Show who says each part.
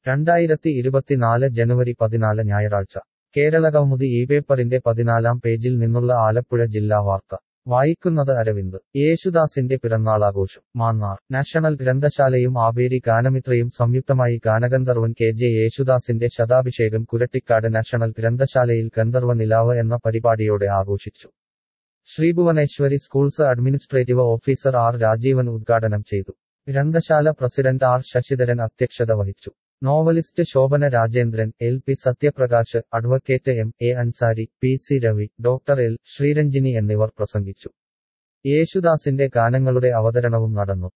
Speaker 1: രണ്ടായിരത്തി ഇരുപത്തിനാല് ജനുവരി പതിനാല് ഞായറാഴ്ച കേരളകൗമുദി ഈ പേപ്പറിന്റെ പതിനാലാം പേജിൽ നിന്നുള്ള ആലപ്പുഴ ജില്ലാ വാർത്ത വായിക്കുന്നത് അരവിന്ദ് യേശുദാസിന്റെ പിറന്നാളാഘോഷം മാന്നാർ നാഷണൽ ഗ്രന്ഥശാലയും ആബേരി ഗാനമിത്രയും സംയുക്തമായി ഗാനഗന്ധർവൻ കെ ജെ യേശുദാസിന്റെ ശതാഭിഷേകം കുരട്ടിക്കാട് നാഷണൽ ഗ്രന്ഥശാലയിൽ ഗന്ധർവ നിലാവ് എന്ന പരിപാടിയോടെ ആഘോഷിച്ചു Sreebhuvaneswari schools administrative officer R Rajeevan ഉദ്ഘാടനം ചെയ്തു ഗ്രന്ഥശാല പ്രസിഡന്റ് ആർ ശശിധരൻ അധ്യക്ഷത വഹിച്ചു novelist Shobhana Rajendran L P Sathyaprakash advocate M A Ansari P C Ravi doctor L Sreeranjini എന്നിവർ പ്രസംഗിച്ചു യേശുദാസിന്റെ ഗാനങ്ങളുടെ അവതരണവും നടന്നു